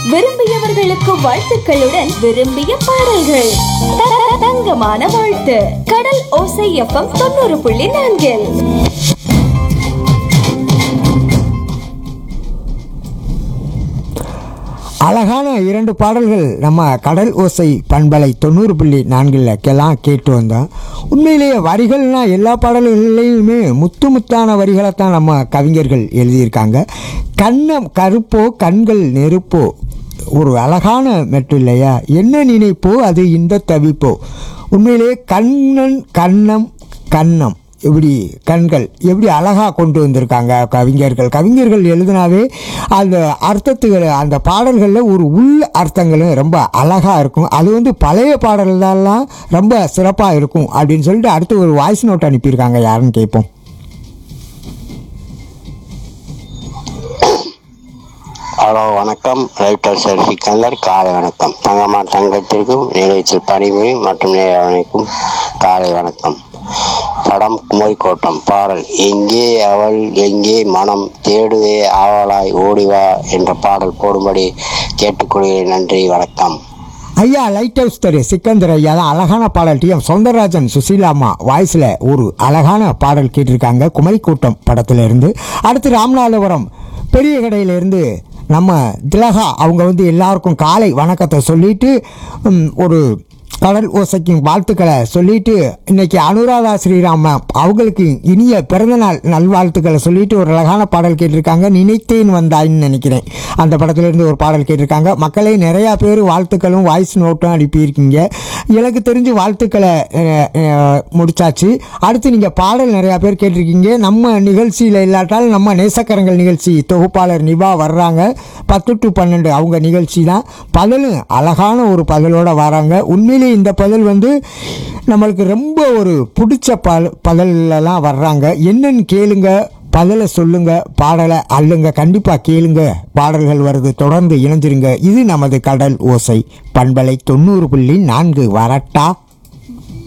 விரும்பியவர்களுக்கு வாழ்த்துக்களுடன் விரும்பிய பாடல்கள் த- த- தங்கமான வாழ்த்து கடல் ஓசை எஃப்எம் தொண்ணூறு புள்ளி நான்கில் அழகான இரண்டு பாடல்கள் நம்ம கடல் ஓசை பண்பலை தொண்ணூறு புள்ளி நான்கிலக்கெல்லாம் கேட்டு வந்தோம் உண்மையிலேயே வரிகள்னா எல்லா பாடல்கள்லையுமே முத்து முத்தான வரிகளை தான் நம்ம கவிஞர்கள் எழுதியிருக்காங்க கண்ணம் கருப்போ கண்கள் நெருப்போ ஒரு அழகான மெட்டு இல்லையா என்ன நினைப்போ அது இந்த தவிப்போ உண்மையிலேயே கண்ணன் கண்ணம் கண்ணம் எப்படி கண்கள் எப்படி அழகாக கொண்டு வந்திருக்காங்க கவிஞர்கள் கவிஞர்கள் எழுதினாவே அந்த அர்த்தத்துகள் அந்த பாடல்களில் ஒரு உள் அர்த்தங்களும் ரொம்ப அழகாக இருக்கும் அது வந்து பழைய பாடல்கள்லாம் ரொம்ப சிறப்பாக இருக்கும் அப்படின்னு சொல்லிட்டு அடுத்து ஒரு வாய்ஸ் நோட் அனுப்பியிருக்காங்க யாருன்னு கேட்போம் ஹலோ வணக்கம் ரைட்டர் சார் சிக்கந்தர் காலை வணக்கம் தங்கம்மா தங்கத்திற்கும் நிலையத்தில் பணிபுரி மற்றும் நேரவணைக்கும் காலை வணக்கம் படம் குமரிக்கோட்டம் பாடல் எங்கே அவள் எங்கே மனம் தேடுவே ஆவலாய் ஓடிவா என்ற பாடல் போடும்படி கேட்டுக்கொள்கிறேன் நன்றி வணக்கம் ஐயா லைட் ஹவுஸ் தெரு சிக்கந்தர் ஐயா தான் அழகான பாடல் டி எம் சௌந்தரராஜன் சுசீலாம்மா வாய்ஸில் ஒரு அழகான பாடல் கேட்டிருக்காங்க குமரிக்கூட்டம் படத்துல இருந்து அடுத்து ராமநாதபுரம் பெரிய கடையிலேருந்து நம்ம திலகா அவங்க வந்து எல்லாருக்கும் காலை வணக்கத்தை சொல்லிட்டு ம், ஒரு கடல் ஓசைக்கும் வாழ்த்துக்களை சொல்லிட்டு இன்னைக்கு அனுராதா ஸ்ரீராம அவங்களுக்கு இனிய பிறந்தநாள் நல்வாழ்த்துக்களை சொல்லிட்டு ஒரு அழகான பாடல் கேட்டிருக்காங்க நினைத்தேன் வந்தாயின்னு நினைக்கிறேன் அந்த படத்துலேருந்து ஒரு பாடல் கேட்டிருக்காங்க மக்களே நிறையா பேர் வாழ்த்துக்களும் வாய்ஸ் நோட்டும் அனுப்பியிருக்கீங்க எனக்கு தெரிஞ்சு வாழ்த்துக்களை அஹ், அஹ், முடிச்சாச்சு அடுத்து நீங்கள் பாடல் நிறையா பேர் கேட்டிருக்கீங்க நம்ம நிகழ்ச்சியில் இல்லாட்டாலும் நம்ம நேசக்கரங்கள் நிகழ்ச்சி தொகுப்பாளர் நிவா வர்றாங்க பத்து டு பன்னெண்டு அவங்க நிகழ்ச்சி தான் பதிலும் அழகான ஒரு பதிலோட வராங்க உண்மையிலேயே இந்த பதில் வந்து நம்மளுக்கு ரொம்ப ஒரு பிடிச்ச பல் பதிலெல்லாம் வர்றாங்க என்னன்னு கேளுங்க பதிலை சொல்லுங்க பாடலை அல்லுங்க கண்டிப்பாக கேளுங்க பாடல்கள் வருது தொடர்ந்து இணைஞ்சிருங்க இது நமது கடல் ஓசை பண்பலை தொண்ணூறு புள்ளி நான்கு வரட்டா